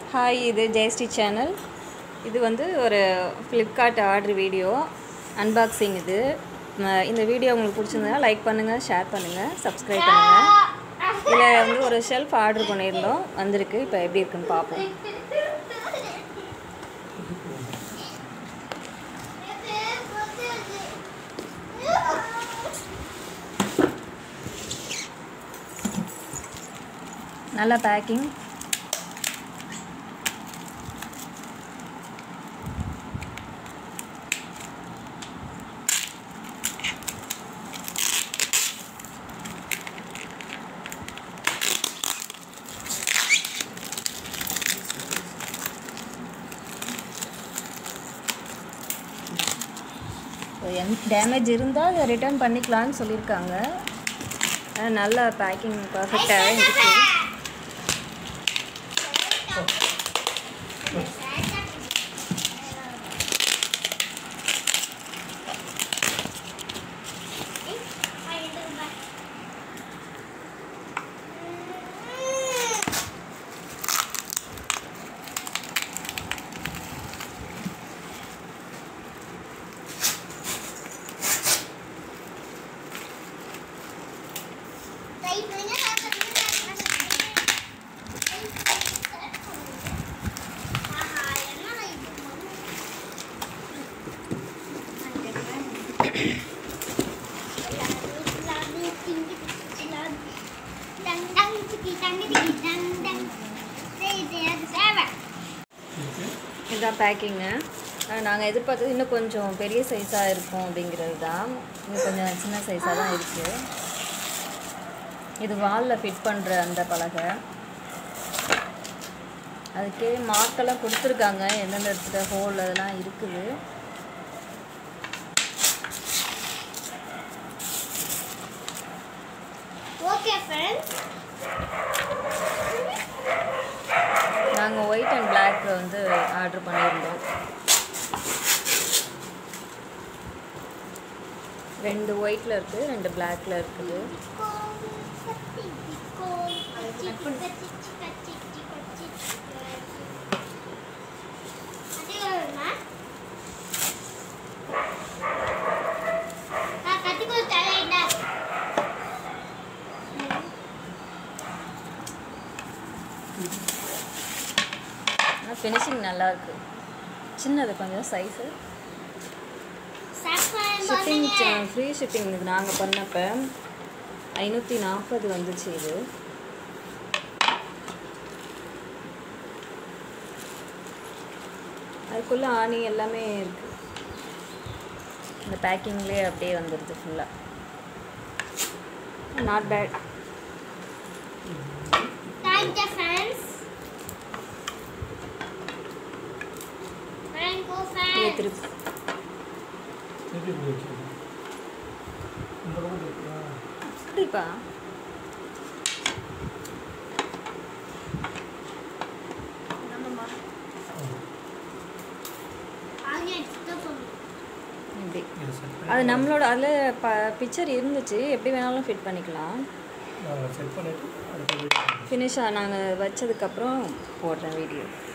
Hi இது Jayashree channel இது வந்து ஒரு ஃப்ளிப்கார்ட் ஆர்டர் வீடியோ அன்பாக்சிங் இது ம- இந்த வீடியோ உங்களுக்கு பிடிச்சிருந்தா லைக் பண்ணுங்கள் ஷேர் பண்ணுங்கள் சப்ஸ்கிரைப் பண்ணுங்கள் இதில் வந்து ஒரு ஷெல்ஃப் ஆர்டர் பண்ணியிருந்தோம் வந்திருக்கு இப்போ எப்படி இருக்குன்னு பார்ப்போம் நல்ல பேக்கிங் என் டேமேஜ் இருந்தால் அதை ரிட்டர்ன் பண்ணிக்கலாம்னு சொல்லியிருக்காங்க ஆனா, நல்ல பேக்கிங் பர்ஃபெக்டாகவே இருந்துச்சு இதுதான் பேக்கிங்கு நாங்கள் எதிர்பார்த்தது இன்னும் கொஞ்சம் பெரிய சைஸாக இருக்கும் அப்படிங்கிறது தான் இன்னும் கொஞ்சம் சின்ன சைஸாக தான் இருக்குது இது வாலில் ஃபிட் பண்ணுற அந்த பலகை அதுக்கே மார்க்கெல்லாம் கொடுத்துருக்காங்க எந்தெந்த இடத்துல ஹோல் அதெல்லாம் இருக்குது ஓகே ஃப்ரெண்ட்ஸ் நாங்கள் ஒயிட் அண்ட் பிளாக் வந்து ஆர்டர் பண்ணியிருந்தோம் ரெண்டு ஒயிட்டில் இருக்குது ரெண்டு பிளாக்ல இருக்குது ஆனால் ஃபினிஷிங் நல்லா இருக்கு சின்னது கொஞ்சம் சைஸு ஷிப்பிங் ஃப்ரீ ஷிப்பிங் இது நாங்கள் பண்ணப்போ ஐநூற்றி நாற்பது வந்துச்சு இது அதுக்குள்ளே ஆணி எல்லாமே இருக்குது இந்த பேக்கிங்லேயே அப்படியே வந்துடுது ஃபுல்லாக not bad Thank you, friends. Friend, go இதை friends. திருப்பி திருப்பி இப்படி வச்சுக்கணும். இந்த பக்கம் திருப்பியா? அப்படிப்பா ஆனியா எடுத்துட்டு சொல்லு. இப்படி இது set பண்ணி அது நம்மளோட அதில் ப பிக்சர் இருந்துச்சு எப்படி வேணாலும் ஃபிட் பண்ணிக்கலாம் நாங்கள் செட் பண்ணிவிட்டு அடுத்த வீடியோ ஃபினிஷாக நாங்கள் வச்சதுக்கப்புறம் போடுறேன் வீடியோ